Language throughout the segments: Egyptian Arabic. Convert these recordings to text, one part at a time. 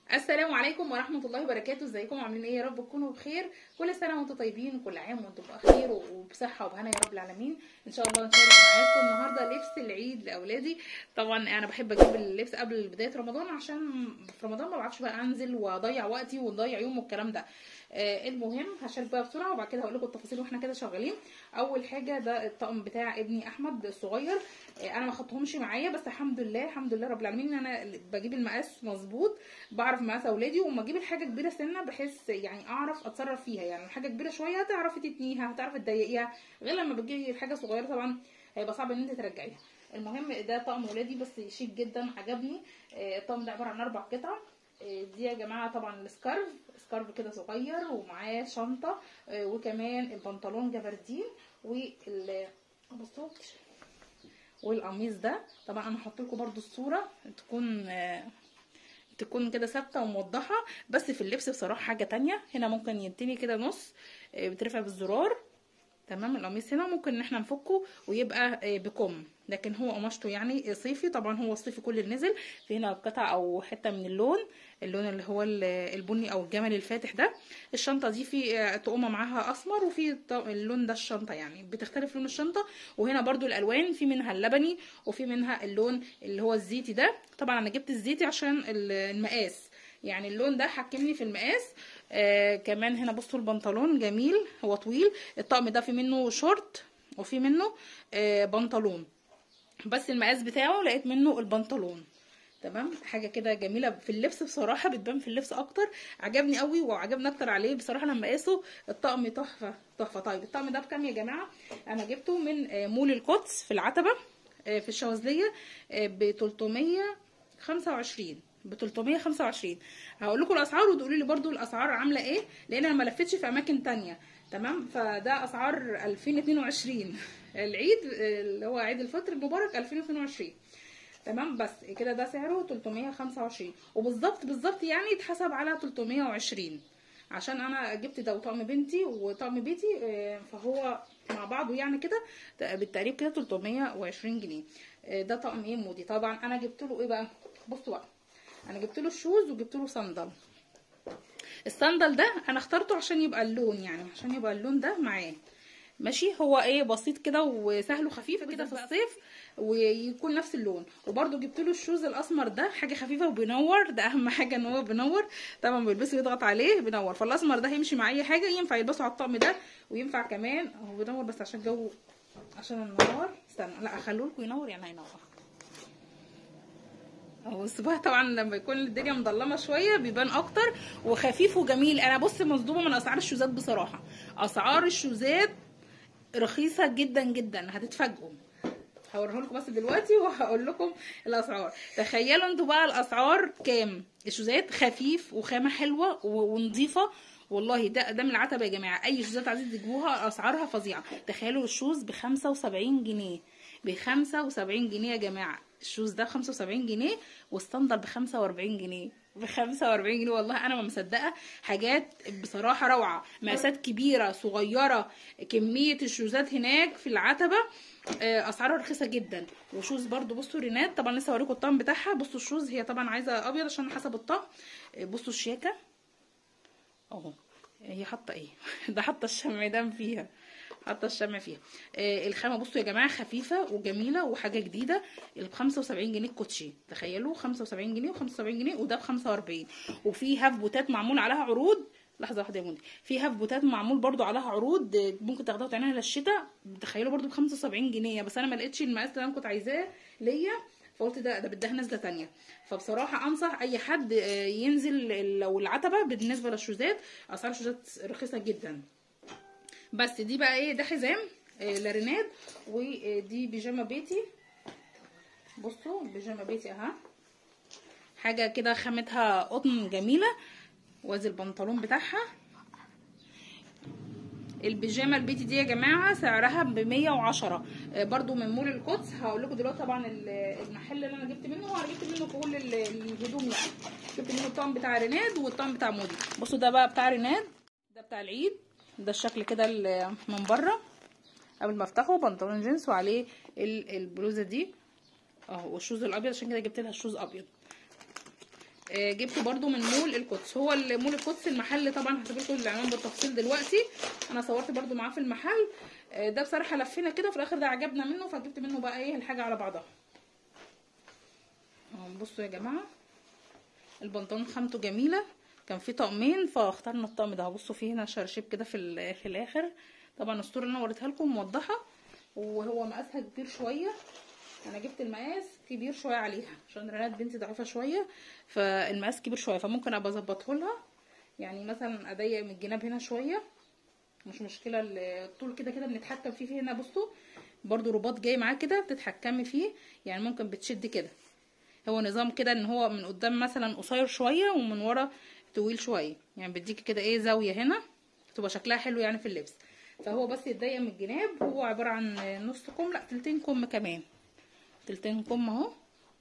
السلام عليكم ورحمة الله وبركاته ازيكم عاملين ايه يا رب تكونوا بخير كل سنة وانتم طيبين وكل عام وانتم بخير وبصحة وبهنا يا رب العالمين ان شاء الله نشارك معاكم النهاردة لبس العيد لاولادي طبعا انا بحب اجيب اللبس قبل بداية رمضان عشان في رمضان ما بعرفش بقى انزل واضيع وقتي ونضيع يوم والكلام ده آه المهم هشارك بقى بسرعة وبعد كده هقول لكم التفاصيل واحنا كده شغالين اول حاجة ده الطقم بتاع ابني احمد الصغير آه انا ما خدتهمش معايا بس الحمد لله الحمد لله رب العالمين ان انا بجيب المقاس مظبوط بعرف مقاس اولادي وما اجيب الحاجه كبيره سنه بحيث يعني اعرف اتصرف فيها يعني حاجه كبيره شويه هتعرفي تتنيها هتعرفي تضيقيها غير لما بتجيبي الحاجه صغيره طبعا هيبقى صعب ان انت ترجعيها المهم ده طقم ولادي بس شيك جدا عجبني الطقم ده عباره عن اربع قطع دي يا جماعه طبعا السكارف سكارف كده صغير ومعاه شنطه وكمان البنطلون جبردين وال بصوا والقميص ده طبعا انا هحط لكم برده الصوره تكون تكون كده ثابته وموضحه بس في اللبس بصراحه حاجه تانية هنا ممكن يديني كده نص بترفع بالزرار تمام القميص هنا ممكن ان احنا نفكه ويبقى بكم لكن هو قماشته يعني صيفي طبعا هو الصيفي كل اللي نزل في هنا قطع او حته من اللون اللون اللي هو البني او الجمل الفاتح ده الشنطه دي في تقومه معاها اسمر وفي اللون ده الشنطه يعني بتختلف لون الشنطه وهنا برضو الالوان في منها اللبني وفي منها اللون اللي هو الزيتي ده طبعا انا جبت الزيتي عشان المقاس يعني اللون ده حكمني في المقاس آه كمان هنا بصوا البنطلون جميل هو طويل الطقم ده في منه شورت وفي منه آه بنطلون بس المقاس بتاعه لقيت منه البنطلون تمام حاجه كده جميله في اللبس بصراحه بتبان في اللبس اكتر عجبني قوي وعجبني اكتر عليه بصراحه لما قاسه الطقم تحفه تحفه طيب الطقم ده بكام يا جماعه انا جبته من مول القدس في العتبه في الشواذليه ب 325 ب 325 هقول لكم الاسعار وتقولوا لي برده الاسعار عامله ايه لان انا ما لفتش في اماكن تانية تمام فده اسعار 2022 العيد اللي هو عيد الفطر المبارك 2022 تمام بس كده ده سعره 325 وبالظبط بالظبط يعني اتحسب على 320 عشان انا جبت ده وطقم بنتي وطقم بيتي فهو مع بعضه يعني كده بالتقريب كده 320 جنيه ده طقم ايه مودي طبعا انا جبت له ايه بقى بصوا بقى انا جبت له الشوز وجبت له صندل الصندل ده انا اخترته عشان يبقى اللون يعني عشان يبقى اللون ده معاه ماشي هو ايه بسيط كده وسهل وخفيف كده في الصيف ويكون نفس اللون وبرده جبت له الشوز الاسمر ده حاجه خفيفه وبينور ده اهم حاجه ان هو بينور طبعا بيلبسه يضغط عليه بينور فالاسمر ده هيمشي مع اي حاجه ينفع يلبسه على الطقم ده وينفع كمان هو بينور بس عشان الجو عشان النهار استنى لا اخليه لكم ينور يعني هينور بص بقى طبعا لما يكون الدنيا مظلمه شويه بيبان اكتر وخفيف وجميل انا بص مصدومه من اسعار الشوزات بصراحه اسعار الشوزات رخيصه جدا جدا هتتفاجئوا هوريه لكم بس دلوقتي وهقول لكم الاسعار تخيلوا انتوا بقى الاسعار كام الشوزات خفيف وخامه حلوه ونظيفه والله ده ده من العتبه يا جماعه اي شوزات عايزين تجيبوها اسعارها فظيعه تخيلوا الشوز ب 75 جنيه ب 75 جنيه يا جماعه الشوز ده ب 75 جنيه والصندل ب 45 جنيه ب 45 جنيه والله انا ما مصدقه حاجات بصراحه روعه مقاسات كبيره صغيره كميه الشوزات هناك في العتبه اسعارها رخيصه جدا وشوز برده بصوا رينات طبعا لسه هوريكم الطقم بتاعها بصوا الشوز هي طبعا عايزه ابيض عشان حسب الطقم بصوا الشياكه اهو هي حاطه ايه ده حاطه الشمعدان فيها حاطه الشمع فيها آه الخامه بصوا يا جماعه خفيفه وجميله وحاجه جديده ب 75 جنيه الكوتشي تخيلوا 75 جنيه و75 جنيه وده ب 45 وفي هاف بوتات معمول عليها عروض لحظه واحده يا مندي في هاف بوتات معمول برده عليها عروض ممكن تاخدوها تعينها للشتاء تخيلوا برده ب 75 جنيه بس انا ما لقيتش المقاس اللي انا كنت عايزاه ليا فقلت ده ده بدها نازله تانية فبصراحه انصح اي حد ينزل لو العتبه بالنسبه للشوزات اسعار الشوزات رخيصه جدا بس دي بقى ايه ده حزام آه لاريناد ودي بيجامه بيتي بصوا بيجامه بيتي اهي حاجه كده خامتها قطن جميله وادي البنطلون بتاعها البيجامه البيتي دي يا جماعه سعرها ب 110 آه برده من مول القدس هقول لكم دلوقتي طبعا المحل اللي انا جبت منه انا جبت منه كل الهدوم يعني جبت منه الطقم بتاع ريناد والطقم بتاع مودي بصوا ده بقى بتاع ريناد ده بتاع العيد ده الشكل كده من بره قبل ما افتحه بنطلون جينز وعليه البلوزه دي اهو والشوز الابيض عشان كده جبت لها الشوز ابيض آه، جبته برده من مول القدس هو ال- مول القدس المحل طبعا هسيب لكم العنوان بالتفصيل دلوقتي انا صورت برده معاه في المحل آه، ده بصراحه لفينا كده في الاخر ده عجبنا منه فجبت منه بقى ايه الحاجه على بعضها اهو بصوا يا جماعه البنطلون خامته جميله كان فيه طقمين فاخترنا الطقم ده بصوا فيه هنا شرشيب كده في ال- في الاخر طبعا الصوره اللي انا وريتها لكم موضحه وهو مقاسها كبير شويه انا جبت المقاس كبير شويه عليها عشان رنات بنتي ضعيفه شويه فالمقاس كبير شويه فممكن ابقى اظبطه لها يعني مثلا اضيق من الجناب هنا شويه مش مشكله الطول كده كده بنتحكم فيه, فيه هنا بصوا برضو رباط جاي معاه كده بتتحكمي فيه يعني ممكن بتشد كده هو نظام كده ان هو من قدام مثلا قصير شويه ومن ورا طويل شويه يعني بيديكي كده ايه زاويه هنا تبقى شكلها حلو يعني في اللبس فهو بس يتضيق من الجناب هو عباره عن نص كم لا تلتين كم كمان تلتين كم اهو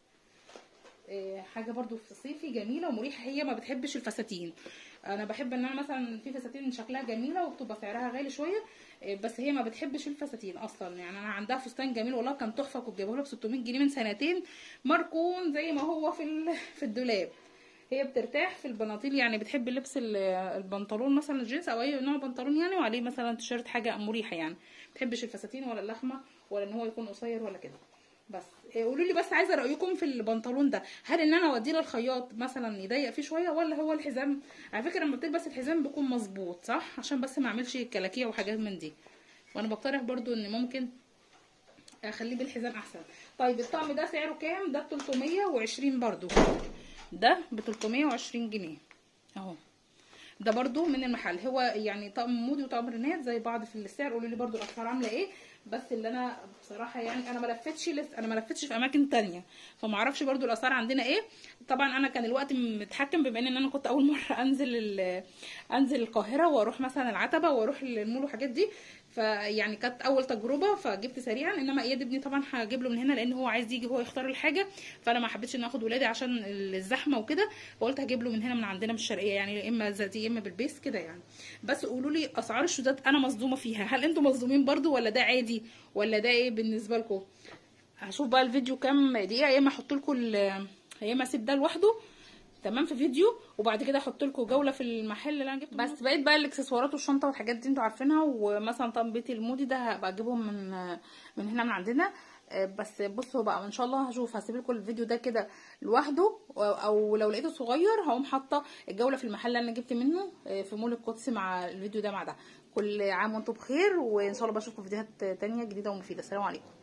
إيه، حاجه برضو في صيفي جميله ومريحه هي ما بتحبش الفساتين انا بحب ان انا مثلا في فساتين شكلها جميله وبتبقى سعرها غالي شويه إيه، بس هي ما بتحبش الفساتين اصلا يعني انا عندها فستان جميل والله كان تحفه كنت جايبه لها ب 600 جنيه من سنتين مركون زي ما هو في ال- في الدولاب هي بترتاح في البناطيل يعني بتحب لبس ال- البنطلون مثلا الجينز او اي نوع بنطلون يعني وعليه مثلا تيشيرت حاجه مريحه يعني ما بتحبش الفساتين ولا اللحمه ولا ان هو يكون قصير ولا كده بس إيه، قولوا لي بس عايزه رايكم في البنطلون ده هل ان انا اوديه للخياط مثلا يضيق فيه شويه ولا هو الحزام على فكره لما بتلبس الحزام بيكون مظبوط صح عشان بس ما اعملش كلاكيع وحاجات من دي وانا بقترح برضو ان ممكن اخليه بالحزام احسن طيب الطقم ده سعره كام ده ب 320 برضو ده ب 320 جنيه اهو ده برضو من المحل هو يعني طقم مودي وطقم رينات زي بعض في السعر قولوا لي برضو الاسعار عامله ايه بس اللي انا بصراحه يعني انا ما لفتش لسه انا ما لفتش في اماكن تانية فما اعرفش برضو الاسعار عندنا ايه طبعا انا كان الوقت متحكم بما ان انا كنت اول مره انزل ال- انزل القاهره واروح مثلا العتبه واروح المول والحاجات دي فيعني كانت اول تجربه فجبت سريعا انما اياد ابني طبعا هجيب له من هنا لان هو عايز يجي هو يختار الحاجه فانا ما حبيتش ان اخد ولادي عشان الزحمه وكده فقلت هجيب له من هنا من عندنا من الشرقيه يعني يا اما زادي يا اما بالبيس كده يعني بس قولوا لي اسعار الشوزات انا مصدومه فيها هل انتم مصدومين برضو ولا ده عادي ولا ده ايه بالنسبه لكم هشوف بقى الفيديو كام دقيقه يا اما احط لكم ال- يا اما اسيب ده لوحده تمام في فيديو وبعد كده احط لكم جوله في المحل اللي انا جبته بس بقيت بقى الاكسسوارات والشنطه والحاجات دي انتوا عارفينها ومثلا طقم بيتي المودي ده هبقى اجيبهم من من هنا من عندنا آه، بس بصوا بقى ان شاء الله هشوف هسيب لكم الفيديو ده كده لوحده او- او لو لقيته صغير هقوم حاطه الجوله في المحل اللي انا جبت منه آه، في مول القدس مع الفيديو ده مع ده كل عام وانتم بخير وان شاء الله بشوفكم في فيديوهات تانية جديده ومفيده السلام عليكم